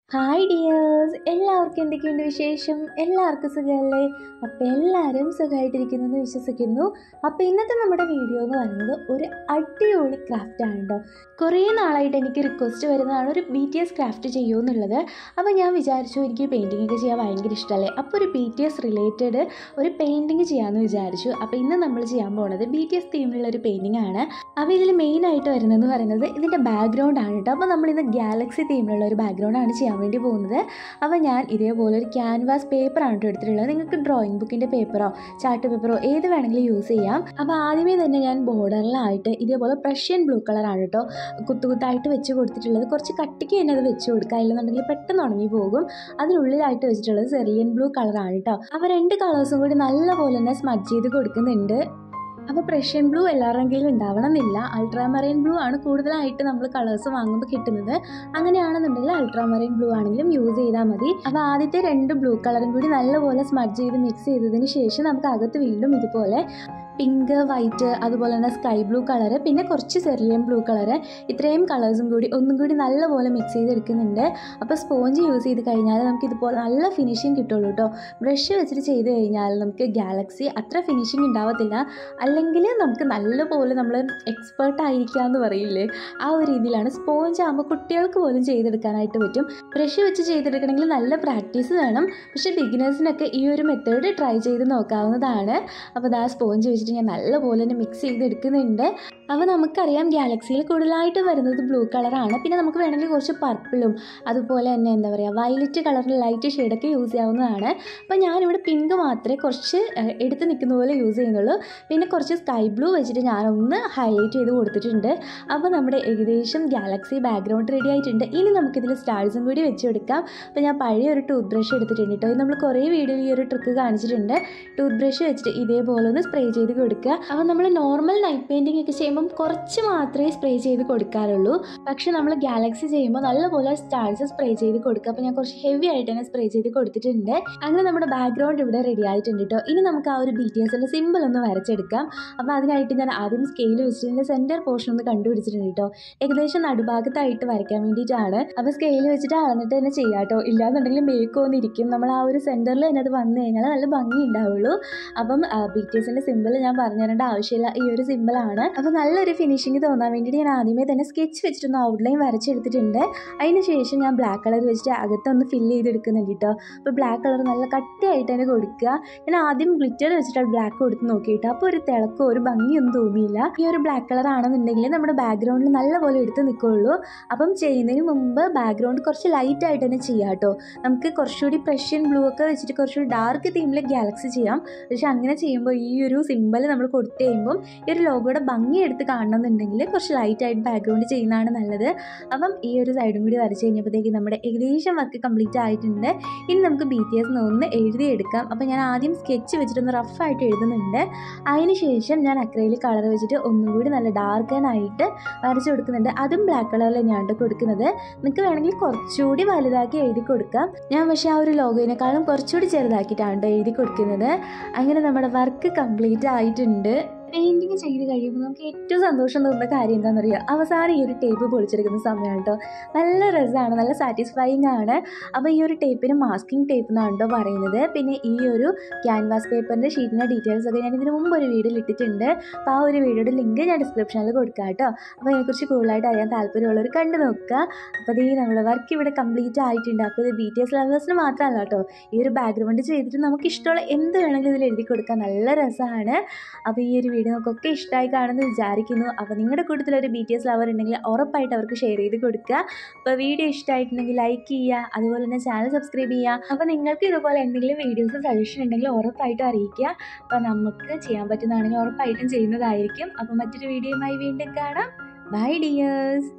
hi dears എല്ലാവർക്കും എന്തൊക്കെയുണ്ട് വിശേഷം എല്ലാവർക്കും സുഖമല്ലേ അപ്പോൾ എല്ലാവരും സുഖമായിട്ടിരിക്കുന്നു എന്ന് വിശ്വസിക്കുന്നു അപ്പോൾ ഇന്നത്തെ നമ്മുടെ വീഡിയോ എന്ന് പറയുന്നത് ഒരു അടിപൊളി ക്രാഫ്റ്റ് ആണ് കേട്ടോ കുറേ നാളായിട്ട് എനിക്ക് റിക്വസ്റ്റ് വരുന്നതാണ് ഒരു ബി ടി എസ് ക്രാഫ്റ്റ് ചെയ്യുമോ എന്നുള്ളത് അപ്പോൾ ഞാൻ വിചാരിച്ചു എനിക്ക് പെയിൻറ്റിംഗ് ഒക്കെ ചെയ്യാൻ ഭയങ്കര ഇഷ്ടമല്ലേ അപ്പോൾ ഒരു ബി ടി എസ് റിലേറ്റഡ് ഒരു പെയിൻറ്റിങ് ചെയ്യാമെന്ന് വിചാരിച്ചു അപ്പോൾ ഇന്ന് നമ്മൾ ചെയ്യാൻ പോകുന്നത് ബി ടി എസ് തീമിലുള്ള ഒരു പെയിൻറ്റിംഗ് ആണ് അപ്പോൾ ഇതിൽ മെയിനായിട്ട് വരുന്നതെന്ന് പറയുന്നത് ഇതിൻ്റെ ബാക്ക്ഗ്രൗണ്ട് ആണ് കേട്ടോ അപ്പോൾ നമ്മളിന്ന് ഗാലക്സി തീമിലുള്ള ഒരു ബാക്ക്ഗ്രൗണ്ടാണ് ചെയ്യാൻ വേണ്ടി പോകുന്നത് അപ്പോൾ ഞാൻ ഇതേപോലെ ഒരു ക്യാൻവാസ് പേപ്പറാണ് കേട്ടോ എടുത്തിട്ടുള്ളത് നിങ്ങൾക്ക് ഡ്രോയിങ് ബുക്കിൻ്റെ പേപ്പറോ ചാർട്ട് പേപ്പറോ ഏത് വേണമെങ്കിലും യൂസ് ചെയ്യാം അപ്പോൾ ആദ്യമേ തന്നെ ഞാൻ ബോർഡറിലായിട്ട് ഇതേപോലെ പ്രഷ്യൻ ബ്ലൂ കളറാണ് കേട്ടോ കുത്തുകുത്തായിട്ട് വെച്ച് കൊടുത്തിട്ടുള്ളത് കുറച്ച് കട്ടിക്ക് തന്നെ അത് വെച്ച് കൊടുക്കുക ഇല്ലെന്നുണ്ടെങ്കിൽ പെട്ടെന്ന് ഉണങ്ങി പോകും അതിനുള്ളിലായിട്ട് വെച്ചിട്ടുള്ളത് സെറിയൻ ബ്ലൂ കളറാണ് കേട്ടോ അപ്പോൾ രണ്ട് കളേഴ്സും കൂടി നല്ലപോലെ തന്നെ സ്മഡ്ജ് ചെയ്ത് കൊടുക്കുന്നുണ്ട് അപ്പോൾ പ്രഷ്യൻ ബ്ലൂ എല്ലാവരുടെ കയ്യിലും ഉണ്ടാവണം എന്നില്ല അൾട്രാമറൈൻ ബ്ലൂ ആണ് കൂടുതലായിട്ട് നമ്മൾ കളേഴ്സ് വാങ്ങുമ്പോൾ കിട്ടുന്നത് അങ്ങനെയാണെന്നുണ്ടെങ്കിൽ അൾട്രാമറൈൻ ബ്ലൂ ആണെങ്കിലും യൂസ് ചെയ്താൽ മതി അപ്പോൾ ആദ്യത്തെ രണ്ട് ബ്ലൂ കളറും കൂടി നല്ലപോലെ സ്മഡ്ജ് ചെയ്ത് മിക്സ് ചെയ്തതിന് ശേഷം നമുക്ക് അകത്ത് വീണ്ടും ഇതുപോലെ പിങ്ക് വൈറ്റ് അതുപോലെ തന്നെ സ്കൈ ബ്ലൂ കളറ് പിന്നെ കുറച്ച് സെറിയൻ ബ്ലൂ കളറ് ഇത്രയും കളേഴ്സും കൂടി ഒന്നും കൂടി നല്ലപോലെ മിക്സ് ചെയ്തെടുക്കുന്നുണ്ട് അപ്പോൾ സ്പോഞ്ച് യൂസ് ചെയ്ത് കഴിഞ്ഞാൽ നമുക്ക് ഇതുപോലെ നല്ല ഫിനിഷിങ് കിട്ടുള്ളൂ കേട്ടോ ബ്രഷ് വെച്ചിട്ട് ചെയ്ത് കഴിഞ്ഞാൽ നമുക്ക് ഗാലക്സി അത്ര ഫിനിഷിങ് ഉണ്ടാവത്തില്ല അല്ലെങ്കിൽ നമുക്ക് നല്ലപോലെ നമ്മൾ എക്സ്പേർട്ട് ആയിരിക്കുക എന്ന് പറയില്ലേ ആ ഒരു രീതിയിലാണ് സ്പോഞ്ച് ആകുമ്പോൾ കുട്ടികൾക്ക് പോലും ചെയ്തെടുക്കാനായിട്ട് പറ്റും ബ്രഷ് വെച്ച് ചെയ്തെടുക്കണമെങ്കിൽ നല്ല പ്രാക്ടീസ് വേണം പക്ഷേ ബിഗിനേഴ്സിനൊക്കെ ഈ ഒരു മെത്തേഡ് ട്രൈ ചെയ്ത് നോക്കാവുന്നതാണ് അപ്പോൾ ദാ സ്പോഞ്ച് വെച്ചിട്ട് ഞാൻ നല്ലപോലെ തന്നെ മിക്സ് ചെയ്തെടുക്കുന്നുണ്ട് അപ്പോൾ നമുക്കറിയാം ഗാലക്സിയിൽ കൂടുതലായിട്ട് വരുന്നത് ബ്ലൂ കളറാണ് പിന്നെ നമുക്ക് വേണമെങ്കിൽ കുറച്ച് പർപ്പിളും അതുപോലെ തന്നെ എന്താ പറയുക വയലറ്റ് കളറിൽ ലൈറ്റ് ഷെയ്ഡൊക്കെ യൂസ് ചെയ്യാവുന്നതാണ് അപ്പോൾ ഞാനിവിടെ പിങ്ക് മാത്രമേ കുറച്ച് ഏഹ്, എടുത്ത് നിൽക്കുന്ന പോലെ യൂസ് ചെയ്യുന്നുള്ളൂ പിന്നെ കുറച്ച് സ്കൈ ബ്ലൂ വെച്ചിട്ട് ഞാനൊന്ന് ഹൈലൈറ്റ് ചെയ്ത് കൊടുത്തിട്ടുണ്ട് അപ്പോൾ നമ്മുടെ ഏകദേശം ഗാലക്സി ബാക്ക്ഗ്രൗണ്ട് റെഡി ആയിട്ടുണ്ട് ഇനി നമുക്കിതിൽ സ്റ്റാർസും കൂടി വെച്ച് കൊടുക്കാം അപ്പോൾ ഞാൻ പഴയ ഒരു ടൂത്ത് ബ്രഷ് എടുത്തിട്ടുണ്ട് കേട്ടോ ഇത് നമ്മൾ കുറേ വീഡിയോയിൽ ഈ ഒരു ട്രിക്ക് കാണിച്ചിട്ടുണ്ട് ടൂത്ത് ബ്രഷ് വെച്ചിട്ട് ഇതേപോലെ ഒന്ന് സ്പ്രേ ചെയ്ത് കൊടുക്കുക അപ്പോൾ നമ്മൾ നോർമൽ നൈറ്റ് പെയിൻറ്റിംഗ് ഒക്കെ ചെയ്യുമ്പം കുറച്ച് മാത്രമേ സ്പ്രേ ചെയ്ത് കൊടുക്കാറുള്ളൂ പക്ഷേ നമ്മൾ ഗാലക്സി ചെയ്യുമ്പോൾ നല്ലപോലെ സ്റ്റാർസ് സ്പ്രേ ചെയ്ത് കൊടുക്കുക അപ്പോൾ ഞാൻ കുറച്ച് ഹെവി ആയിട്ട് തന്നെ സ്പ്രേ ചെയ്ത് കൊടുത്തിട്ടുണ്ട് അങ്ങനെ നമ്മുടെ ബാക്ക്ഗ്രൗണ്ട് ഇവിടെ റെഡി ആയിട്ടുണ്ട് കേട്ടോ ഇനി നമുക്ക് ആ ഒരു ബി ടി എസിൻ്റെ സിമ്പിൾ ഒന്ന് വരച്ചെടുക്കാം അപ്പോൾ അതിനായിട്ട് ഞാൻ ആദ്യം സ്കെയിൽ വെച്ചിട്ട് ഇതിൻ്റെ സെൻറ്റർ പോർഷൻ ഒന്ന് കണ്ടുപിടിച്ചിട്ടുണ്ട് കേട്ടോ ഏകദേശം നടുഭാഗത്തായിട്ട് വരയ്ക്കാൻ വേണ്ടിയിട്ടാണ് അപ്പോൾ സ്കെയിൽ വെച്ചിട്ട് അളന്നിട്ട് തന്നെ ചെയ്യാം കേട്ടോ ഇല്ലാന്നുണ്ടെങ്കിൽ മേക്കൊന്നിരിക്കും നമ്മൾ ആ ഒരു സെൻറ്ററിൽ തന്നെ അത് വന്നു കഴിഞ്ഞാൽ നല്ല ഭംഗി ഉണ്ടാവുള്ളൂ അപ്പം ബി ടി എസിൻ്റെ സിമ്പിൾ ഞാൻ പറഞ്ഞു തരേണ്ട ആവശ്യമില്ല ഈ ഒരു സിമ്പിളാണ് അപ്പോൾ നല്ലൊരു ഫിനിഷിങ് തോന്നാൻ വേണ്ടിയിട്ട് ഞാൻ ആദ്യമേ തന്നെ സ്കെച്ച് വെച്ചിട്ടൊന്ന് ഔട്ട്ലൈൻ വരച്ചെടുത്തിട്ടുണ്ട് അതിന് ശേഷം ഞാൻ ബ്ലാക്ക് കളർ വെച്ചിട്ട് അകത്തൊന്ന് ഫില്ല് ചെയ്തെടുക്കുന്നുണ്ട് കേട്ടോ അപ്പോൾ ബ്ലാക്ക് കളർ നല്ല കട്ടിയായിട്ട് തന്നെ കൊടുക്കുക ഞാൻ ആദ്യം ഗ്ലിറ്റർ വെച്ചിട്ട് ബ്ലാക്ക് കൊടുത്ത് നോക്കിയിട്ട് അപ്പോൾ ഒരു തിളക്കോ ഒരു ഭംഗിയൊന്നും തോന്നിയില്ല ഈ ഒരു ബ്ലാക്ക് കളർ ആണെന്നുണ്ടെങ്കിൽ നമ്മുടെ ബാക്ക്ഗ്രൗണ്ടിൽ നല്ലപോലെ എടുത്ത് നിൽക്കുള്ളൂ അപ്പം ചെയ്യുന്നതിന് മുമ്പ് ബാക്ക്ഗ്രൗണ്ട് കുറച്ച് ലൈറ്റ് ആയിട്ട് തന്നെ ചെയ്യാം കേട്ടോ നമുക്ക് കുറച്ചുകൂടി പ്രഷ്യൻ ബ്ലൂ ഒക്കെ വെച്ചിട്ട് കുറച്ചുകൂടി ഡാർക്ക് തീമിൽ ഗാലക്സി ചെയ്യാം പക്ഷെ അങ്ങനെ ചെയ്യുമ്പോൾ ഈ ഒരു സിമ്പിൾ നമ്മൾ കൊടുത്തു കഴിയുമ്പം ഈ ഒരു ലോഗോയുടെ ഭംഗി എടുത്ത് കാണണമെന്നുണ്ടെങ്കിൽ കുറച്ച് ലൈറ്റ് ആയിട്ട് ബാക്ക്ഗ്രൗണ്ട് ചെയ്യുന്നതാണ് നല്ലത് അപ്പം ഈ ഒരു സൈഡും കൂടി വരച്ച് കഴിഞ്ഞപ്പോഴത്തേക്ക് നമ്മുടെ ഏകദേശം വർക്ക് കംപ്ലീറ്റ് ആയിട്ടുണ്ട് ഇനി നമുക്ക് ബി ടി എസ് ഒന്ന് എഴുതിയെടുക്കാം അപ്പോൾ ഞാൻ ആദ്യം സ്കെച്ച് വെച്ചിട്ടൊന്ന് റഫായിട്ട് എഴുതുന്നുണ്ട് അതിന് ശേഷം ഞാൻ അക്രൈലിക് കളർ വെച്ചിട്ട് ഒന്നും കൂടി നല്ല ഡാർക്കനായിട്ട് വരച്ച് കൊടുക്കുന്നുണ്ട് അതും ബ്ലാക്ക് കളറിൽ തന്നെയാണ് ട്ടോ കൊടുക്കുന്നത് നിങ്ങൾക്ക് വേണമെങ്കിൽ കുറച്ചുകൂടി വലുതാക്കി എഴുതി കൊടുക്കാം ഞാൻ പക്ഷേ ആ ഒരു ലോഗോയിനേക്കാളും കുറച്ചുകൂടി ചെറുതാക്കിയിട്ടാണ് ട്ടോ എഴുതി കൊടുക്കുന്നത് അങ്ങനെ നമ്മുടെ വർക്ക് കംപ്ലീറ്റ് ആയിട്ടുണ്ട് പെയിൻറ്റിങ് ചെയ്ത് കഴിയുമ്പോൾ നമുക്ക് ഏറ്റവും സന്തോഷം തോന്നുന്ന കാര്യം എന്താണെന്ന് അറിയാം അവസാനം ഈ ഒരു ടേപ്പ് പൊളിച്ചെടുക്കുന്ന സമയമാണ് കേട്ടോ നല്ല രസമാണ് നല്ല സാറ്റിസ്ഫൈങ് ആണ് അപ്പോൾ ഈ ഒരു ടേപ്പിന് മാസ്കിംഗ് ടേപ്പ് എന്നാണ് കേട്ടോ പറയുന്നത് പിന്നെ ഈ ഒരു ക്യാൻവാസ് പേപ്പറിൻ്റെ ഷീറ്റിൻ്റെ ഡീറ്റെയിൽസ് ഒക്കെ ഞാൻ ഇതിന് മുമ്പ് ഒരു വീഡിയോയിൽ ഇട്ടിട്ടുണ്ട് അപ്പോൾ ആ ഒരു വീഡിയോയുടെ ലിങ്ക് ഞാൻ ഡിസ്ക്രിപ്ഷനിൽ കൊടുക്കാം കേട്ടോ അപ്പോൾ ഇതിനെക്കുറിച്ച് കൂടുതലായിട്ട് അറിയാൻ താല്പര്യമുള്ളവർ കണ്ടു നോക്കുക അപ്പോൾ ഇത് നമ്മുടെ വർക്ക് ഇവിടെ കംപ്ലീറ്റ് ആയിട്ടുണ്ട് അപ്പോൾ ഇത് ബി ടി എസ് ലവേഴ്സിന് മാത്രമല്ല കേട്ടോ ഈ ഒരു ബാക്ക്ഗ്രൗണ്ട് ചെയ്തിട്ട് നമുക്ക് ഇഷ്ടമുള്ള എന്ത് വേണമെങ്കിലും ഇതിൽ എഴുതി കൊടുക്കാൻ നല്ല രസമാണ് അപ്പോൾ ഈ ഒരു വീഡിയോ നിങ്ങൾക്കൊക്കെ ഇഷ്ടമായി കാണുമെന്ന് വിചാരിക്കുന്നു അപ്പോൾ നിങ്ങളുടെ കൂട്ടത്തിൽ ഒരു ബി ടി എസ് ലവർ ഉണ്ടെങ്കിൽ ഉറപ്പായിട്ട് അവർക്ക് ഷെയർ ചെയ്ത് കൊടുക്കുക അപ്പോൾ വീഡിയോ ഇഷ്ടമായിട്ടുണ്ടെങ്കിൽ ലൈക്ക് ചെയ്യുക അതുപോലെ തന്നെ ചാനൽ സബ്സ്ക്രൈബ് ചെയ്യുക അപ്പോൾ നിങ്ങൾക്ക് ഇതുപോലെ എന്തെങ്കിലും വീഡിയോസ് സജഷൻ ഉണ്ടെങ്കിൽ ഉറപ്പായിട്ടും അറിയിക്കുക അപ്പോൾ നമുക്ക് ചെയ്യാൻ പറ്റുന്നതാണെങ്കിൽ ഉറപ്പായിട്ടും ചെയ്യുന്നതായിരിക്കും അപ്പോൾ മറ്റൊരു വീഡിയോയുമായി വീണ്ടും കാണാം ബൈ ഡിയേഴ്സ്